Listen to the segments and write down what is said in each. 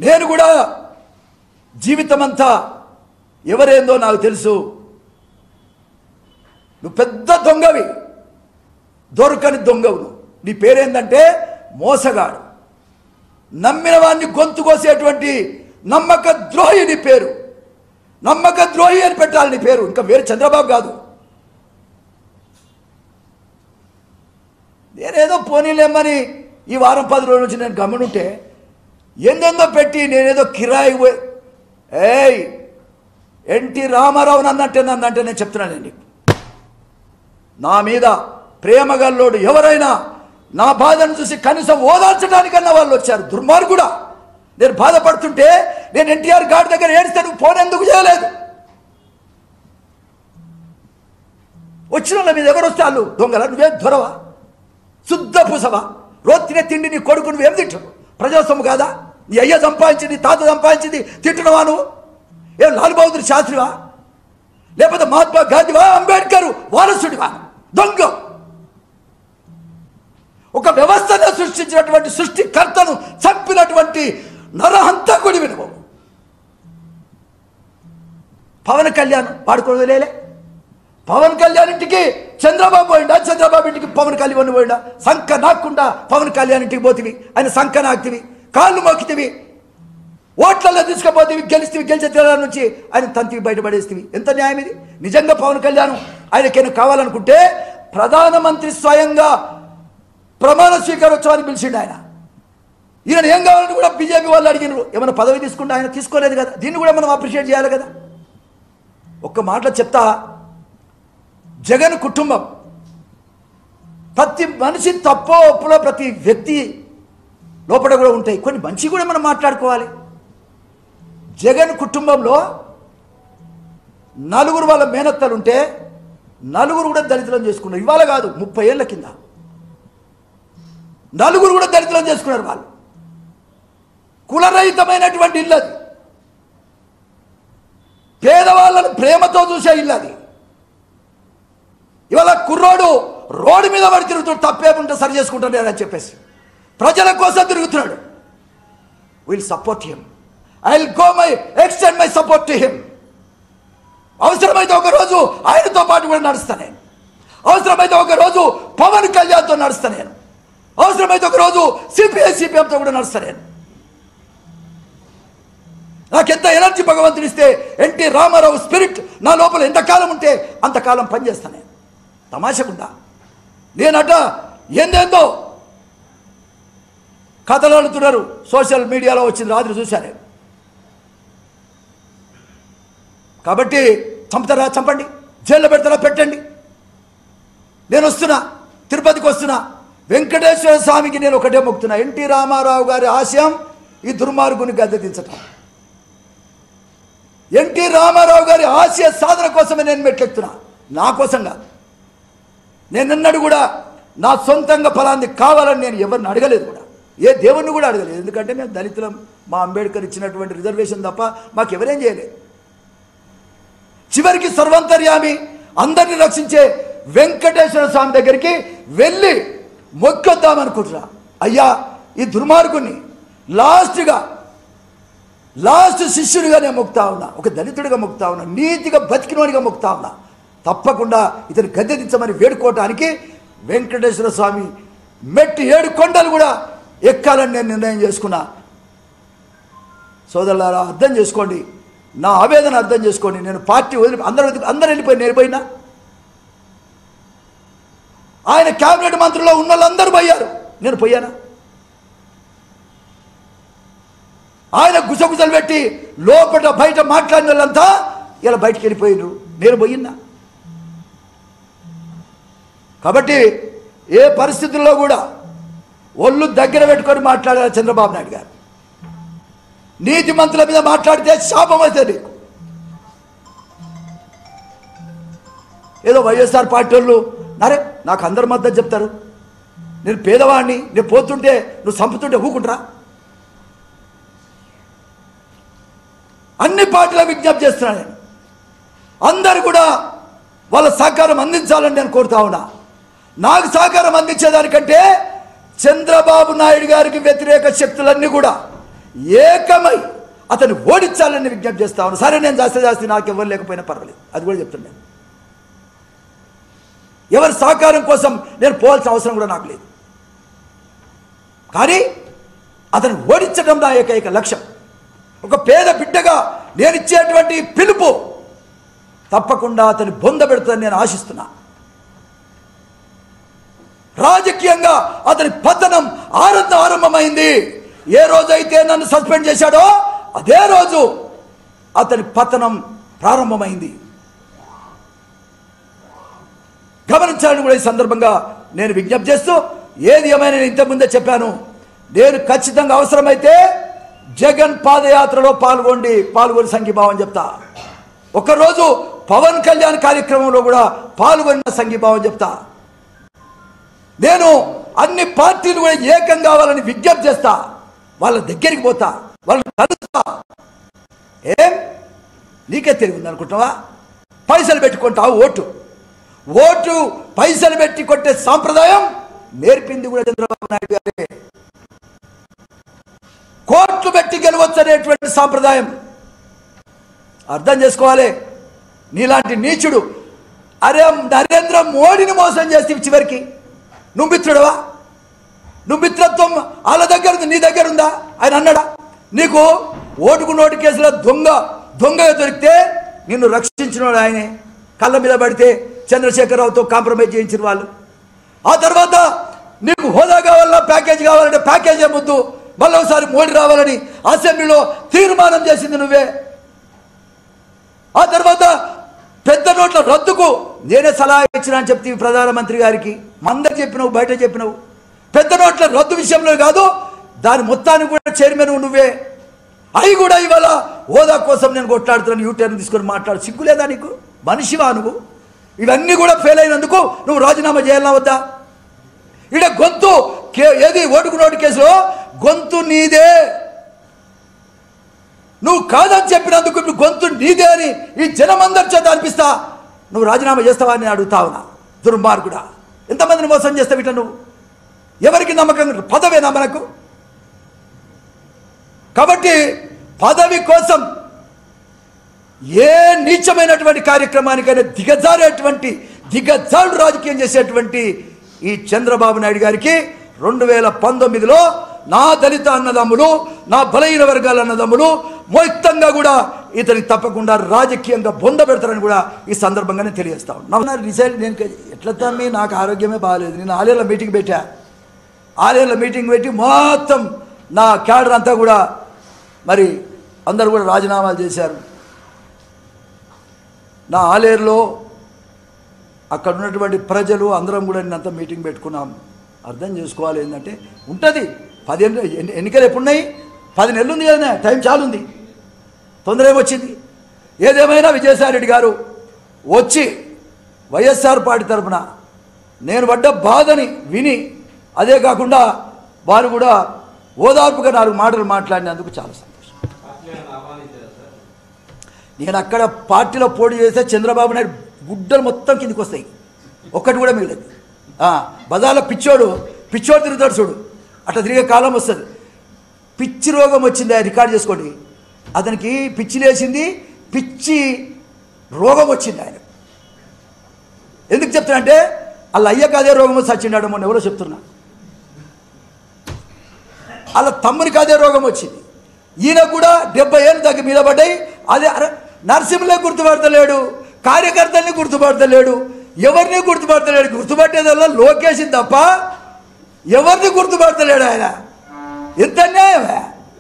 నేను కూడా జీవితమంతా ఎవరేందో నాకు తెలుసు నువ్వు పెద్ద దొంగవి దొరకని దొంగవు నువ్వు. నీ పేరేందంటే మోసగాడు నమ్మిన వాడిని గొంతు కోసేటువంటి నమ్మక ద్రోహి నీ పేరు నమ్మక ద్రోహి అని పెట్టాలి నీ పేరు ఇంకా వేరే చంద్రబాబు కాదు నేనేదో పోనీలేమని ఈ వారం పది రోజుల నుంచి నేను గమనుంటే ఎందెందో పెట్టి నేనేదో కిరాయి పోయి ఏయ్ ఎన్టీ రామారావు నన్నంటే నన్నంటే నేను చెప్తున్నానండి నా మీద ప్రేమగల్లోడు ఎవరైనా నా బాధను చూసి కనీసం ఓదార్చడానికన్నా వాళ్ళు వచ్చారు దుర్మార్గుడా నేను బాధపడుతుంటే నేను ఎన్టీఆర్ గాడి దగ్గర ఏడిస్తే నువ్వు ఫోన్ ఎందుకు చేయలేదు వచ్చిన వాళ్ళ మీద ఎవరు వస్తే వాళ్ళు దొంగల నువ్వేం దొరవా శుద్ధ పూసవా రోజు తినే తిండి నీ కొడుకు నువ్వేం తింటావు ప్రజాస్వామ్యం కాదా నీ అయ్య సంపాదించింది తాత సంపాదించింది తింటున్నావా నువ్వు ఏం లాల్ బహదూర్ శాస్త్రివా లేకపోతే మహాత్మా గాంధీవా అంబేద్కర్ వారసుడివా దొంగ ఒక వ్యవస్థను సృష్టించినటువంటి సృష్టికర్తను చంపినటువంటి నరహంతకుడి వినువు పవన్ కళ్యాణ్ వాడుకోవడం లేలే పవన్ కళ్యాణ్ ఇంటికి చంద్రబాబు పోయిండా చంద్రబాబు ఇంటికి పవన్ కళ్యాణ్ పోయిండా సంఖ నాకుండా పవన్ కళ్యాణ్ ఇంటికి పోతివి ఆయన సంఖ నాకుతివి కాళ్ళు మోకితివి ఓట్లలో తీసుకుపోతేవి గెలిస్తేవి గెలిచే తీరాల నుంచి ఆయన తంతివి బయటపడేస్తేవి ఎంత న్యాయం ఇది నిజంగా పవన్ కళ్యాణ్ ఆయనకేను కావాలనుకుంటే ప్రధానమంత్రి స్వయంగా ప్రమాణ స్వీకారోత్సవాన్ని పిలిచిండు ఆయన ఈయన ఏం కావాలని కూడా బీజేపీ వాళ్ళు అడిగినారు ఏమైనా పదవి తీసుకుంటే ఆయన తీసుకోలేదు కదా దీన్ని కూడా మనం అప్రిషియేట్ చేయాలి కదా ఒక్క మాటలో చెప్తా జగన్ కుటుంబం ప్రతి మనిషి తప్పో ఒప్పులో ప్రతి వ్యక్తి లోపల కూడా ఉంటాయి కొన్ని మంచి కూడా మనం మాట్లాడుకోవాలి జగన్ కుటుంబంలో నలుగురు వాళ్ళ మేనత్తలు ఉంటే నలుగురు కూడా దళితులను చేసుకున్నారు ఇవాళ కాదు ముప్పై ఏళ్ళ కింద నలుగురు కూడా దళితులను చేసుకున్నారు వాళ్ళు కులరహితమైనటువంటి ఇల్లు అది పేదవాళ్ళను ప్రేమతో చూసే ఇల్లు అది ఇవాళ కుర్రోడు రోడ్డు మీద పడి తిరుగుతాడు తప్పేముంటే సరి చేసుకుంటాడు అని చెప్పేసి ప్రజల కోసం తిరుగుతున్నాడు will support him I will go my extend my support to him అవసరమైతే ఒక రోజు ఆయనతో పాటు కూడా నడుస్తా నేను అవసరమైతే ఒక రోజు పవన్ కళ్యాణ్తో నడుస్తా నేను అవసరమైతే ఒక రోజు సిపిఐ సిపిఎంతో కూడా నడుస్తా నేను నాకెంత ఎనర్జీ భగవంతుడు ఇస్తే ఎన్టీ రామారావు స్పిరిట్ నా లోపల ఎంతకాలం ఉంటే అంతకాలం పనిచేస్తాను నేను తమాషకుండా నేనట ఏందేందో కథలు అడుగుతున్నారు సోషల్ మీడియాలో వచ్చింది రాత్రి చూశాను నేను. కాబట్టి చంపుతారా చంపండి జైల్లో పెడతారా పెట్టండి నేను వస్తున్నా తిరుపతికి వస్తున్నా వెంకటేశ్వర స్వామికి నేను ఒకటే మొక్కుతున్నా ఎన్టీ రామారావు గారి ఆశయం ఈ దుర్మార్గుని గద్దెదించటం ఎన్టీ రామారావు గారి ఆశయ సాధన కోసమే నేను మెట్లెక్కుతున్నా నా కోసం కాదు నేను నిన్నడు కూడా నా సొంతంగా ఫలాంది కావాలని నేను ఎవరిని అడగలేదు కూడా ఏ దేవుణ్ణి కూడా అడగలేదు ఎందుకంటే మేము దళితులం మా అంబేద్కర్ ఇచ్చినటువంటి రిజర్వేషన్ తప్ప మాకు ఎవరేం చేయలేదు చివరికి సర్వంతర్యామి అందరిని రక్షించే వెంకటేశ్వర స్వామి దగ్గరికి వెళ్ళి మొక్కొద్దాం అనుకుంటున్నా అయ్యా ఈ దుర్మార్గుని లాస్ట్గా లాస్ట్ శిష్యుడిగా నేను మొక్తా ఉన్నా ఒక దళితుడిగా మొక్తా ఉన్నా నీతిగా బతికినోడిగా మొక్తా ఉన్నా తప్పకుండా ఇతను గద్దెదించమని వేడుకోవటానికి వెంకటేశ్వర స్వామి మెట్టి ఏడు కొండలు కూడా ఎక్కాలని నేను నిర్ణయం చేసుకున్నా సోదరులారా అర్థం చేసుకోండి నా ఆవేదన అర్థం చేసుకోండి నేను పార్టీ వదిలి అందరూ వదిలి- అందరూ వెళ్ళిపోయి నేను పోయినా ఆయన క్యాబినెట్ మంత్రుల్లో ఉన్న వాళ్ళందరూ పోయారు నేను పోయానా ఆయన గుసగుసలు పెట్టి లోపల బయట మాట్లాడిన వాళ్ళంతా ఇలా బయటికి వెళ్ళిపోయినారు నేను పోయినా కాబట్టి ఏ పరిస్థితుల్లో కూడా ఒళ్ళు దగ్గర పెట్టుకొని మాట్లాడారు చంద్రబాబు నాయుడు గారు నీతి మంత్రుల మీద మాట్లాడితే శాపం అవుతుంది నీకు ఏదో వైఎస్ఆర్ పార్టీ వాళ్ళు నరే నాకు అందరి మద్దతు చెప్తారు నేను పేదవాడిని నేను పోతుంటే నువ్వు చంపుతుంటే ఊకుంటరా అన్ని పార్టీల విజ్ఞప్తి చేస్తున్నాను నేను అందరు కూడా వాళ్ళ సహకారం అందించాలని నేను కోరుతా ఉన్నా నాకు సహకారం అందించేదానికంటే చంద్రబాబు నాయుడు గారికి వ్యతిరేక శక్తులన్నీ కూడా ఏకమై అతను ఓడించాలని విజ్ఞప్తి చేస్తా ఉన్నాను సరే నేను చేస్తే చేస్తే నాకు ఎవరు లేకపోయినా పర్వాలేదు అది కూడా చెప్తున్నాను ఎవరి సహకారం కోసం నేను పోవాల్సిన అవసరం కూడా నాకు లేదు కానీ అతను ఓడించడం నా ఏకైక లక్ష్యం ఒక పేద బిడ్డగా నేను ఇచ్చేటువంటి పిలుపు తప్పకుండా అతని బొంద పెడుతుందని నేను ఆశిస్తున్నా రాజకీయంగా అతని పతనం ఆరంభ ఆరంభమైంది ఏ రోజైతే నన్ను సస్పెండ్ చేశాడో అదే రోజు అతని పతనం ప్రారంభమైంది గమనించాలని కూడా ఈ సందర్భంగా నేను విజ్ఞప్తి చేస్తూ ఏది ఏమైనా నేను ఇంతకుముందే చెప్పాను నేను ఖచ్చితంగా అవసరమైతే జగన్ పాదయాత్రలో పాల్గొండి పాల్గొని సంఘీభావం చెప్తా ఒకరోజు పవన్ కళ్యాణ్ కార్యక్రమంలో కూడా పాల్గొన్న సంఘీభావం చెప్తా నేను అన్ని పార్టీలు కూడా ఏకం కావాలని విజ్ఞప్తి చేస్తా వాళ్ళ దగ్గరికి పోతా వాళ్ళని కలుస్తా ఏం నీకే తెలివి ఉంది అనుకుంటావా పైసలు పెట్టుకుంటావు ఓటు ఓటు పైసలు పెట్టి కొట్టే సాంప్రదాయం నేర్పింది కూడా చంద్రబాబు నాయుడు గారే కోట్లు పెట్టి గెలవచ్చు అనేటువంటి సాంప్రదాయం అర్థం చేసుకోవాలి నీలాంటి నీచుడు అరే నరేంద్ర మోడీని మోసం చేస్తే చివరికి నువ్వు మిత్రుడవా నువ్వు మిత్రత్వం వాళ్ళ దగ్గర ఉంది నీ దగ్గర ఉందా ఆయన అన్నాడా నీకు ఓటుకు నోటు కేసులో దొంగ దొంగగా దొరికితే నిన్ను రక్షించిన ఆయనే కళ్ళ మీద పడితే చంద్రశేఖరరావుతో కాంప్రమైజ్ చేయించిన వాళ్ళు ఆ తర్వాత నీకు హోదా కావాలన్నా ప్యాకేజ్ కావాలంటే ప్యాకేజ్ ముద్దు మళ్ళీ ఒకసారి మోడీ రావాలని అసెంబ్లీలో తీర్మానం చేసింది నువ్వే ఆ తర్వాత పెద్ద నోట్ల రద్దుకు నేనే సలహా ఇచ్చిన అని చెప్తే ప్రధానమంత్రి గారికి మందరు చెప్పినావు బయట చెప్పినావు పెద్ద నోట్ల రద్దు విషయంలో కాదు దాని మొత్తానికి కూడా చైర్మన్ నువ్వే అవి కూడా ఇవాళ హోదా కోసం నేను కొట్లాడుతున్నాను యూటర్న్ తీసుకొని మాట్లాడు సిగ్గులేదా నీకు మనిషివా నువ్వు ఇవన్నీ కూడా ఫెయిల్ అయినందుకు నువ్వు రాజీనామా చేయాలా వద్దా ఇడ గొంతు కే- ఏది ఓటుకు నోటు కేసులో గొంతు నీదే నువ్వు కాదని చెప్పినందుకు ఇప్పుడు గొంతు నీదే అని ఈ జనమందరి చేత అనిపిస్తా నువ్వు రాజీనామా చేస్తావా అని అడుగుతా ఉన్నా దుర్మార్గుడా ఎంతమందిని మోసం చేస్తావు ఇట్లా నువ్వు ఎవరికి నమ్మకం పదవేనా మనకు కాబట్టి పదవి కోసం ఏ నీచమైనటువంటి కార్యక్రమానికైనా దిగజారేటువంటి దిగజారుడు రాజకీయం చేసేటువంటి ఈ చంద్రబాబు నాయుడు గారికి రెండు వేల పంతొమ్మిదిలో నా దళిత అన్నదమ్ములు నా బలహీన వర్గాల అన్నదమ్ములు మొత్తంగా కూడా ఇతనికి తప్పకుండా రాజకీయంగా బొంద పెడతారని కూడా ఈ సందర్భంగా నేను తెలియజేస్తా ఉన్నాను రిసైడ్ నేను ఎట్లా తమ్మి నాకు ఆరోగ్యమే బాగాలేదు నేను ఆలయంలో మీటింగ్ పెట్టా ఆలయంలో మీటింగ్ పెట్టి మొత్తం నా క్యాడర్ అంతా కూడా మరి అందరూ కూడా రాజీనామాలు చేశారు నా ఆలేరులో అక్కడ ఉన్నటువంటి ప్రజలు అందరం కూడా నిన్నంతా మీటింగ్ పెట్టుకున్నాం అర్థం చేసుకోవాలి ఏంటంటే ఉంటుంది పదిహేను ఎన్ని- ఎన్నికలు ఎప్పుడున్నాయి పది నెలలు ఉంది కదా టైం చాలా ఉంది తొందర ఏమొచ్చింది ఏదేమైనా విజయసాయిరెడ్డి గారు వచ్చి వైఎస్ఆర్ పార్టీ తరఫున నేను పడ్డ బాధని విని అదే కాకుండా వారు కూడా ఓదార్పుగా నాలుగు మాటలు మాట్లాడినందుకు చాలా సంతోషం నేను అక్కడ పార్టీలో పోటీ చేస్తే చంద్రబాబు నాయుడు గుడ్డలు మొత్తం కిందికి వస్తాయి ఒక్కటి కూడా మిగలేదు ఆ, బజార్లో పిచ్చోడు పిచ్చోడు తిరుగుతాడు చూడు అట్లా తిరిగే కాలం వస్తుంది పిచ్చి రోగం వచ్చింది అది రికార్డ్ చేసుకోండి అతనికి పిచ్చి లేచింది పిచ్చి రోగం వచ్చింది ఆయన ఎందుకు చెప్తున్నా అంటే వాళ్ళ అయ్యకు అదే రోగం వచ్చి చచ్చిండాడు మొన్న ఎవరో చెప్తున్నా వాళ్ళ తమ్మునికి అదే రోగం వచ్చింది ఈయన కూడా డెబ్బై ఏళ్ళు దగ్గర మీద పడ్డాయి అదే అరే నరసింహలే గుర్తుపడతలేడు కార్యకర్తల్ని గుర్తుపడతలేడు ఎవరిని గుర్తుపడతలేడు గుర్తుపట్టేదల్లా లోకేష్ తప్ప ఎవరిని గుర్తుపడతలేడు ఆయన ఎంత అన్యాయమే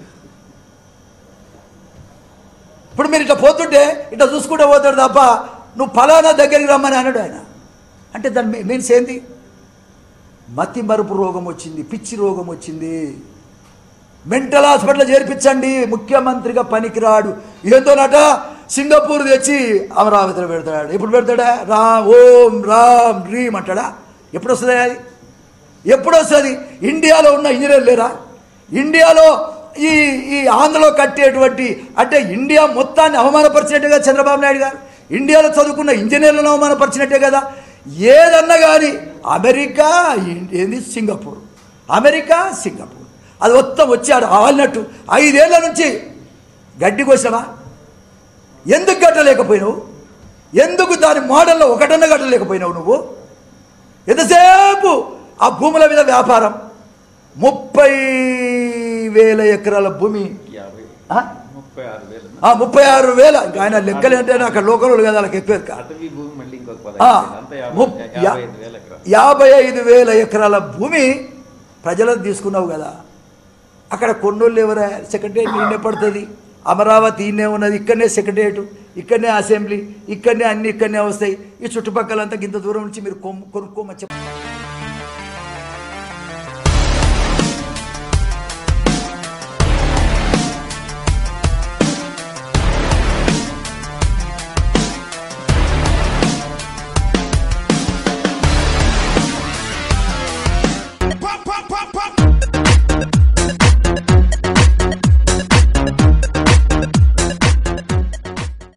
ఇప్పుడు మీరు ఇట్లా పోతుంటే ఇట్లా చూసుకుంటూ పోతాడు తప్ప నువ్వు ఫలానా దగ్గరికి రమ్మని అన్నాడు ఆయన అంటే దాని మీన్స్ ఏంది మతి మరుపు రోగం వచ్చింది పిచ్చి రోగం వచ్చింది మెంటల్ హాస్పిటల్ చేర్పించండి ముఖ్యమంత్రిగా పనికిరాడు ఏంతోనట సింగపూర్ తెచ్చి అమరావతిలో పెడతాడు ఎప్పుడు పెడతాడా రా ఓం రామ్ రీమ్ అంటాడా ఎప్పుడు వస్తుంది అది ఎప్పుడు వస్తుంది ఇండియాలో ఉన్న ఇంజనీర్ లేరా ఇండియాలో ఈ ఈ ఆంధ్రలో కట్టేటువంటి అంటే ఇండియా మొత్తాన్ని అవమానపరిచినట్టే కదా చంద్రబాబు నాయుడు గారు ఇండియాలో చదువుకున్న ఇంజనీర్లను అవమానపరిచినట్టే కదా ఏదన్నా కానీ అమెరికా ఇం- ఏంది సింగపూర్ అమెరికా సింగపూర్ అది మొత్తం వచ్చాడు ఆలినట్టు ఐదేళ్ల నుంచి గడ్డి కోసినవా ఎందుకు కట్టలేకపోయినావు ఎందుకు దాని మోడల్లో ఒకటన్నా కట్టలేకపోయినావు నువ్వు ఎంతసేపు ఆ భూముల మీద వ్యాపారం ముప్పై వేల ఎకరాల భూమి యాభై ఆ? ముప్పై ఆరు వేలు ఆ, ముప్పై ఆరు వేల ఇంకా ఆయన లెక్కలు అంటే అక్కడ లోకల్ కదా వాళ్ళకి ఎక్కువ ఎక్క. అటవీ భూమి మళ్ళీ ఇంకొక ఆ, పదహైదు వేలు. అంతా యాభై ముప్- యాభై యా- ఐదు వేల ఎకరాలు యాభై ఐదు వేల ఎకరాల భూమి ప్రజలకు తీసుకున్నావు కదా అక్కడ కొన్నోళ్ళు ఎవరా సెక్రటరియట్ నిన్నే పడుతుంది అమరావతి ఈయనే ఉన్నది ఇక్కడనే సెక్రటరియట్ ఇక్కడనే అసెంబ్లీ ఇక్కడనే అన్ని ఇక్కడనే వస్తాయి ఈ చుట్టుపక్కలంతా ఇంత దూరం నుంచి మీరు కొమ్ము- కొనుక్కోమని చెప్ప